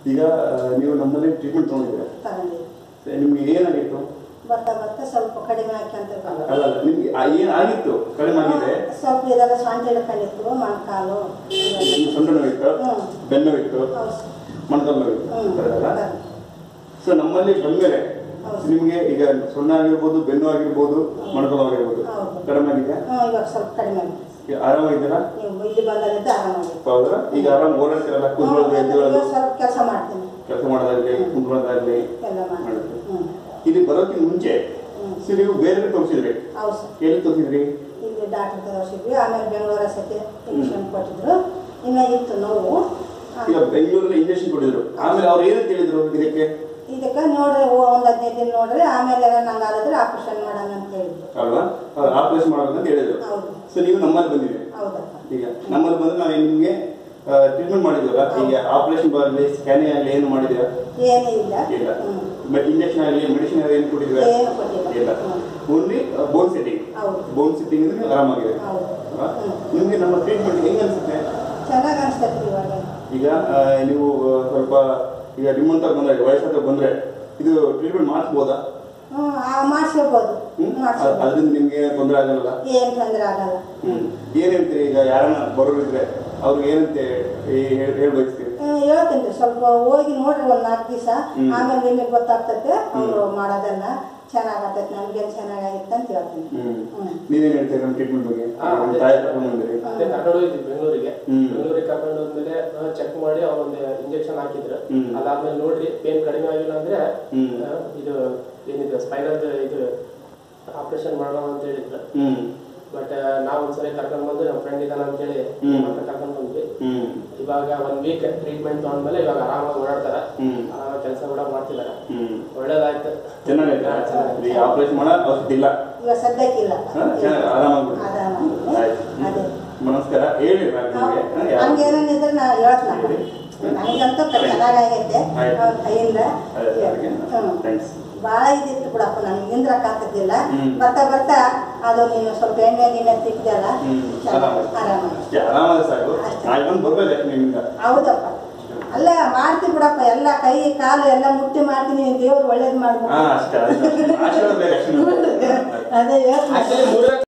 ಈಗ ಆ, ನೀವು ನಮ್ಮಲ್ಲಿ ಟ್ರೀಟ್ಮೆಂಟ್ ತೊಗೊಂಡಿದ್ದೀರಾ ತಗೊಂಡಿದ್ದೆ ನಿಮ್ಗೆ ಏನಾಗಿತ್ತು ಬರ್ತಾ ಬರ್ತಾ ಸ್ವಲ್ಪ ಕಡಿಮೆ ಹಾಕ್ಯಂತ ಬಂದ ಅಲ್ಲ ಅಲ್ಲ ನಿಮ್ಗೆ ಆ ಏನಾಗಿತ್ತು ಕಡಿಮೆ ಆಗಿದೆ ಸ್ವಲ್ಪ ಇದೆಲ್ಲ ಸೊಂಟ ಹಿಡ್ಕೊಂಡಿತ್ತು ಮೊಣಕಾಲು ನಿಮ್ಗೆ ಸೊಂಟ ನೋವಿತ್ತು ಹ್ಮ್. ಬೆನ್ನು ನೋವಿತ್ತು ಹೌದು ಮೊಣಕಾಲು ನೋವಿತ್ತು ಹ್ಮ್. ಬರೋದಲ್ಲ ಸೊ ನಮ್ಮಲ್ಲಿ ಬಂದ್ಮೇಲೆ ಹೌದು. ನಿಮ್ಗೆ ಈಗ ಸೊಣ್ಣ ಆಗಿರ್ಬೋದು ಬೆನ್ನು ಆಗಿರ್ಬೋದು ಮೊಣಕಾಲು ಆಗಿರ್ಬೋದು ಹೌದು. ಕಡಿಮೆ ಆಗಿದೆ ಹ್ಞೂ ಇವಾಗ ಸ್ವಲ್ಪ ಕಡಿಮೆ ಆಗಿದೆ. ಈಗ ಆರಾಮಾಗಿದ್ದೀರಾ ನೀವು ಇಲ್ಲಿ ಬಂದಾಗಿದ್ದ ಆರಾಮಾಗಿದೆ ಹೌದಾ ಈಗ ಆರಾಮ್ ಓಡಾಡ್ತಿರಲ್ಲ ಕುತ್ಕೊಳ್ಳೋದು ಎದ್ದೇಳೋದು ಸ್ವಲ್ಪ ಕೆಲಸ ಮಾಡ್ತೀನಿ ಕೆಲಸ ಮಾಡೋದಾಗ್ಲಿ ಕುಂತ್ಕೊಳ್ಳೋದಾಗ್ಲಿ ಎಲ್ಲ ಮಾಡ್ತೀನಿ ಮಾಡುತ್ತೆ. ಹ್ಞೂ ಇಲ್ಲಿ ಬರೋಕ್ಕಿಂತ ಮುಂಚೆ ಹ್ಮ್. ಸೊ ನೀವು ಬೇರೆ ತೋರಿಸಿದ್ರಿ ಹೌದು ಸರ್ ಎಲ್ಲಿ ತೋರಿಸಿದ್ರಿ ಇಲ್ಲಿ ಡಾಕ್ಟರ್ ತೋರಿಸಿದ್ವಿ ಆಮೇಲೆ ಬೆಂಗಳೂರ ಸತಿ ಇಂಜೆಕ್ಷನ್ ಕೊಟ್ಟಿದ್ರು ಇನ್ನ ಇತ್ತು ನೋವು ಆ, ಈಗ ಬೆಂಗಳೂರಲ್ಲಿ ಇಂಜೆಕ್ಷನ್ ಕೊಟ್ಟಿದ್ರು ಆಮೇಲೆ ಅವ್ರು ಏನಂತ ಹೇಳಿದ್ರು ಇದಕ್ಕೆ ಇದಕ್ಕೆ ನೋಡ್ರಿ ಓ ಒಂದು ಹದಿನೈದು ದಿನ ನೋಡ್ರಿ ಆಮೇಲೆ ನಂಗೆ ಆದ್ರೆ ಆಪರೇಷನ್ ಮಾಡೋಣ ಅಂತ ಹೇಳಿದ್ರು ಅಲ್ವಾ ಆಪರೇಷನ್ ಮಾಡ್ಬೇಕಂತ ಹೇಳಿದ್ರು ಹೌದು ಸೊ ನೀವು ನಮ್ಮಲ್ಲಿ ಬಂದಿದೆ ಹೌದಪ್ಪ ಈಗ ನಮ್ಮಲ್ಲಿ ಬಂದ್ರೆ ನಾವು ನಿಮಗೆ ಟ್ರೀಟ್ಮೆಂಟ್ ಮಾಡಿದ್ವಲ್ಲ ಈಗ ಆಪರೇಷನ್ ಬರಲಿ ಸ್ಕ್ಯಾನಿಂಗ್ ಆಗಲಿ ಏನು ಮಾಡಿದ್ಯಾ ಏನೂ ಇಲ್ಲ ಇಲ್ಲ ಹ್ಞೂ ಇಂಜೆಕ್ಷನ್ ಆಗಲಿ ಮೆಡಿಸಿನ್ ಆಗಲಿ ಏನು ಕೊಟ್ಟಿದ್ವಿ ಏನು ಕೊಟ್ಟಿಲ್ಲ ಇಲ್ಲ ಹ್ಮ್. ಓನ್ಲಿ ಬೋನ್ ಸೆಟ್ಟಿಂಗ್ ಹೌದು ಬೋನ್ ಸೆಟ್ಟಿಂಗ್ ಅಂದ್ರೆ ಆರಾಮಾಗಿದೆ ಹೌದು ಅಲ್ವಾ? ಹ್ಮ್. ನಿಮ್ಗೆ ನಮ್ಮ ಟ್ರೀಟ್ಮೆಂಟ್ ಹೆಂಗೆ ಅನ್ಸುತ್ತೆ ಚೆನ್ನಾಗಿ ಅನಿಸ್ತೈತಿ ಇವಾಗ ಈಗ ಆ, ನೀವು ಆ, ಸ್ವಲ್ಪ ಈಗ ನಿಮ್ಮಂತ ಬಂದ್ರೆ ವಯಸ್ಸಾದ ಬಂದ್ರೆ ಇದು ಟ್ರೀಟ್ಮೆಂಟ್ ಮಾಡಿಸ್ಬೋದಾ ಹ್ಞೂ ಮಾಡಿಸ್ಕೋಬೋದು ಹ್ಮ್? ಅ- ಮಾಡಿಸ್ಕೋಬೋದು ಅದರಿಂದ ನಿಮ್ಗೆ ತೊಂದರೆ ಆಗಲ್ಲ ಏನು ತೊಂದರೆ ಆಗಲ್ಲ ಹ್ಮ್ ಏನ್ ಹೇಳ್ತೀರಿ ಈಗ ಯಾರನ್ನ ಬರೋರಿದ್ರೆ ಅವ್ರಿಗೆ ಏನಂತ ಹೇಳ್ಬಯಸ್ತೀರಿ ಹ್ಮ್, ಹೇಳ್ತೀನಿ ರೀ ಸ್ವಲ್ಪ ಹೋಗಿ ನೋಡ್ರಿ ಒಂದ್ ನಾಲ್ಕು ದಿವಸ ಹ್ಮ್. ಆಮೇಲೆ ನಿಮಗೆ ಗೊತ್ತಾಗ್ತೈತೆ ಅವರು ಮಾಡೋದೆಲ್ಲ ಚೆನ್ನಾಗತ್ತೈತೆ ನಮ್ಗೇನು ಚೆನ್ನಾಗಾಗಿತ್ತು ಅಂತ ಹೇಳ್ತೀನಿ ಹ್ಮ್ ಹ್ಮ್. ನೀವೇನ್ ಹೇಳ್ತೀರಿ ನಮ್ಮ ಟ್ರೀಟ್ಮೆಂಟ್ ಬಗ್ಗೆ ಹಾ, ನಿಮ್ಮ ಅದೇ. ತಾಯಿ ಕರ್ಕೊಂಡ್ ಬಂದಿರಿ ಅದೇ ಕರ್ಕೊಂಡು ಹೋಗಿದ್ವಿ ಬೆಂಗಳೂರಿಗೆ ಹ್ಮ್. ಬೆಂಗಳೂರಿಗೆ ಕರ್ಕೊಂಡು ಹೋದ್ಮೇಲೆ ಚೆಕ್ ಮಾಡಿ ಅವ್ರು ಒಂದು ಇಂಜೆಕ್ಷನ್ ಹಾಕಿದ್ರು ಹ್ಮ್. ಅದಾದ್ಮೇಲೆ ನೋಡ್ರಿ ಪೇನ್ ಕಡಿಮೆ ಆಗಿಲ್ಲ ಅಂದ್ರೆ ಹ್ಮ್. ಆ, ಇದು ಏನಿದೆ ಸ್ಪೈನಲ್ ಇದು ಆಪರೇಷನ್ ಮಾಡೋಣ ಅಂತ ಹೇಳಿದ್ರು ಹ್ಮ್ ಬಟ್ ನಾವು ಒಂದ್ಸರಿ ಕರ್ಕೊಂಡು ಬಂದು ನಮ್ಮ ಫ್ರೆಂಡ್ ಇದ್ದಾನೆ ಅಂತೇಳಿ ಹ್ಮ್. ಮತ್ತೆ ಕರ್ಕೊಂಡು ಬಂದ್ವಿ ಹ್ಮ್ ಇವಾಗ ಒಂದ್ ವೀಕ್ ಟ್ರೀಟ್ಮೆಂಟ್ ತಗೊಂಡ್ಮೇಲೆ ಇವಾಗ ಆರಾಮಾಗಿ ಓಡಾಡ್ತಾರೆ ಹ್ಮ್ ಆರಾಮಾಗಿ ಕೆಲಸ ಕೂಡ ಮಾಡ್ತಿದ್ದಾರೆ ಹ್ಮ್ ಒಳ್ಳೇದಾಯ್ತು ಚೆನ್ನಾಗೈತೆ ಹಾ, ಚೆನ್ನಾಗೈತೆ. ಈಗ ಆಪರೇಷನ್ ಮಾಡೋ ಅವಶ್ಯಕತೆ ಇಲ್ಲ ಇವಾಗ ಸದ್ಯಕ್ಕಿಲ್ಲ ಹಾ, ಚೆನ್ನಾಗಿ ಆರಾಮಾಗ್ಬಿಡಿ. ಆರಾಮಾಗಿ ಆಯ್ತು. ಅದೇ ನಮಸ್ಕಾರ ಹೇಳಿ ನಿಮಗೆ ನಮ್ಗೆ ಏನೇನಿದ್ರೆ ನಾ ಹೇಳ್ತೀನಿ ನನಗಂತೂ ಚೆನ್ನಾಗೈತೆ ಆಯ್ತು. ಅವ್ರ ಕೈಯಿಂದ ಹ್ಮ್. ಥ್ಯಾಂಕ್ಸ್ ಭಾಳ ಇದಿತ್ತು ಬಿಡಪ್ಪ ನನಗೆ ನಿಂದ್ರಕ್ ಆಗ್ತಿದ್ದಿಲ್ಲ ಹ್ಮ್. ಬರ್ತಾ ಬರ್ತಾ ಅದು ನೀನು ಸ್ವಲ್ಪ ಎಣ್ಣೆ ಗಿಣ್ಣೆ ತಿಕ್ಕಿದೆಲ್ಲ ಹ್ಮ್ ಚೆನ್ನಾಗಿ ಆರಾಮಾಗಿ ಆರಾಮಾಗಿ ಅಷ್ಟೇ ಆರಾಮಾಗಿ ಸಾಕು ಅಷ್ಟೇ. ನಾಳೆ ಬಂದು ಬರ್ಬೇಕು ನಿಮ್ಮಿಂದ ಹೌದಪ್ಪ ಅಲ್ಲ ಮಾಡ್ತಿ ಬಿಡಪ್ಪ ಎಲ್ಲ ಕೈ ಕಾಲು ಎಲ್ಲ ಮುಟ್ಟಿ ಮಾಡ್ತೀನಿ ದೇವ್ರು ಒಳ್ಳೇದ್ ಮಾಡ್ಬೇಕು ಹಾ ಅಷ್ಟೇ ಅಷ್ಟೇ. ಆಶೀರ್ವಾದ ಬೇಕು ಅಷ್ಟೇ ಅದೇ ಹೇಳ್ತೀನಿ ಆಕ್ಚುಲಿ ಮೂರನೇ